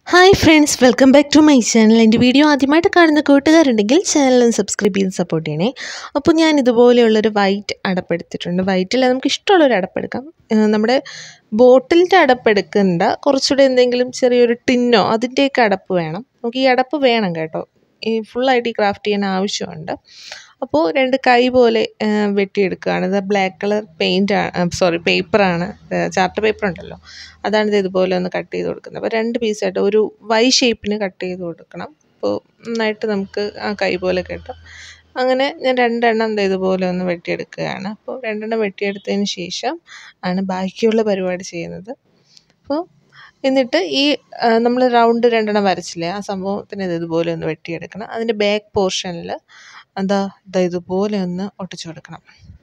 hi friends welcome back to my channel എൻ്റെ video ആദ്യമായിട്ട് കാണുന്ന കൂട്ടുകാരുണ്ടെങ്കിൽ ചാനൽ ഒന്ന് സബ്സ്ക്രൈബ് ചെയ്ത് സപ്പോർട്ട് ചെയ്യണേ അപ്പോൾ ഞാൻ ഇതുപോലെയുള്ളൊരു വൈറ്റ് അടപ്പെടുത്തിട്ടുണ്ട് വൈറ്റിൽ നമുക്ക് ഇഷ്ടമുള്ളൊരു അടപ്പെടുക്കാം ഏഹ് നമ്മുടെ ബോട്ടിലിൻ്റെ അടപ്പെടുക്കണ്ട കുറച്ചുകൂടെ എന്തെങ്കിലും ചെറിയൊരു ടിന്നോ അതിൻ്റെയൊക്കെ അടപ്പ് വേണം നമുക്ക് ഈ അടപ്പ് വേണം കേട്ടോ ഈ ഫുള്ളായിട്ട് ഈ ക്രാഫ്റ്റ് ചെയ്യാൻ ആവശ്യമുണ്ട് അപ്പോൾ രണ്ട് കൈ പോലെ ഏഹ് വെട്ടിയെടുക്കുകയാണ് ഇത് ബ്ലാക്ക് കളർ പെയിൻ്റ് സോറി പേപ്പറാണ് ചാർട്ട് പേപ്പർ ഉണ്ടല്ലോ അതാണ് ഇത് ഇതുപോലെ ഒന്ന് കട്ട് ചെയ്ത് കൊടുക്കുന്നത് അപ്പോൾ രണ്ട് പീസായിട്ട് ഒരു വൈ ഷേപ്പിന് കട്ട് ചെയ്ത് കൊടുക്കണം അപ്പോൾ നന്നായിട്ട് നമുക്ക് ആ കൈ പോലെ കിട്ടും അങ്ങനെ ഞാൻ രണ്ടെണ്ണം ദേ ഇതുപോലെ ഒന്ന് വെട്ടിയെടുക്കുകയാണ് അപ്പോൾ രണ്ടെണ്ണം വെട്ടിയെടുത്തതിന് ശേഷം ആണ് ബാക്കിയുള്ള പരിപാടി ചെയ്യുന്നത് അപ്പോൾ എന്നിട്ട് ഈ നമ്മൾ റൗണ്ട് രണ്ടെണ്ണം വരച്ചില്ലേ ആ സംഭവത്തിന് ഇത് ഇതുപോലെ ഒന്ന് വെട്ടിയെടുക്കണം അതിൻ്റെ ബാക്ക് പോർഷനിൽ എന്താ ഇതാ ഇതുപോലെ ഒന്ന് ഒട്ടിച്ചു കൊടുക്കണം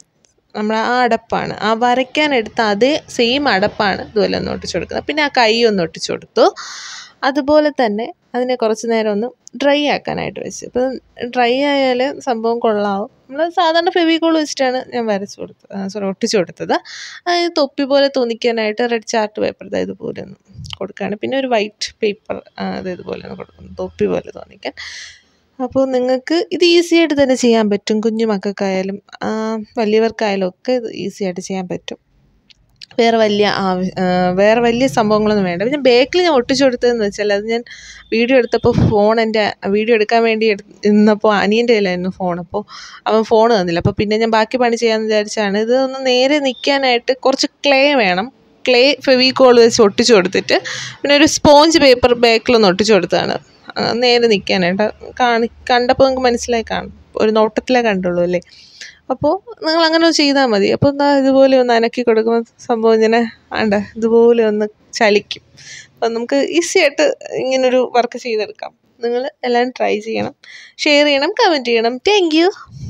നമ്മൾ ആ അടപ്പാണ് ആ വരയ്ക്കാൻ എടുത്ത അതേ സെയിം അടപ്പാണ് ഇതുപോലെ ഒന്ന് ഒട്ടിച്ചു കൊടുക്കുന്നത് പിന്നെ ആ കൈ ഒന്ന് ഒട്ടിച്ചു കൊടുത്തു അതുപോലെ തന്നെ അതിനെ കുറച്ച് നേരം ഒന്ന് ഡ്രൈ ആക്കാനായിട്ട് വെച്ച് ഇപ്പം ഡ്രൈ ആയാൽ സംഭവം കൊള്ളാവും നമ്മൾ സാധാരണ ഫെവിക്കോൾ വെച്ചിട്ടാണ് ഞാൻ വരച്ചു കൊടുത്തത് സോറി ഒട്ടിച്ചു കൊടുത്തത് അതായത് തൊപ്പി പോലെ തോന്നിക്കാനായിട്ട് റെഡ് ചാർട്ട് പേപ്പർ ഇത് ഇതുപോലെ ഒന്ന് കൊടുക്കുകയാണ് പിന്നെ ഒരു വൈറ്റ് പേപ്പർ അത് ഇതുപോലെ ഒന്ന് കൊടുക്കുന്നു തൊപ്പി പോലെ തോന്നിക്കാൻ അപ്പോൾ നിങ്ങൾക്ക് ഇത് ഈസി ആയിട്ട് തന്നെ ചെയ്യാൻ പറ്റും കുഞ്ഞു മക്കൾക്കായാലും വലിയവർക്കായാലും ഒക്കെ ഇത് ഈസി ആയിട്ട് ചെയ്യാൻ പറ്റും വേറെ വലിയ ആവ വേറെ വലിയ സംഭവങ്ങളൊന്നും വേണ്ട പിന്നെ ബാക്കിൽ ഞാൻ ഒട്ടിച്ചു കൊടുത്തതെന്ന് വെച്ചാൽ അത് ഞാൻ വീഡിയോ എടുത്തപ്പോൾ ഫോൺ എൻ്റെ വീഡിയോ എടുക്കാൻ വേണ്ടി ഇരുന്നപ്പോൾ അനിയൻ്റെ കയ്യിലായിരുന്നു ഫോൺ അപ്പോൾ അവൻ ഫോൺ തന്നില്ല അപ്പോൾ പിന്നെ ഞാൻ ബാക്കി പണി ചെയ്യാമെന്ന് വിചാരിച്ചാണ് ഇത് ഒന്ന് നേരെ നിൽക്കാനായിട്ട് കുറച്ച് ക്ലേ വേണം ക്ലേ ഫെവിക്കോൾ വെച്ച് ഒട്ടിച്ചു കൊടുത്തിട്ട് പിന്നെ ഒരു സ്പോഞ്ച് പേപ്പർ ബാക്കിലൊന്ന് ഒട്ടിച്ചു കൊടുത്തതാണ് നേരെ നിൽക്കാനായിട്ട് കാണി കണ്ടപ്പോൾ നിങ്ങൾക്ക് മനസ്സിലായി കാണും ഒരു നോട്ടത്തിലേ കണ്ടുള്ളൂ അല്ലേ അപ്പോൾ നിങ്ങൾ അങ്ങനെ ചെയ്താൽ മതി അപ്പോൾ എന്താ ഇതുപോലെ ഒന്ന് അനക്കി കൊടുക്കുമ്പോൾ സംഭവം ഇങ്ങനെ ആണ്ട ഇതുപോലെ ഒന്ന് ചലിക്കും അപ്പം നമുക്ക് ഈസി ആയിട്ട് ഇങ്ങനൊരു വർക്ക് ചെയ്തെടുക്കാം നിങ്ങൾ എല്ലാം ട്രൈ ചെയ്യണം ഷെയർ ചെയ്യണം കമൻറ്റ് ചെയ്യണം താങ്ക്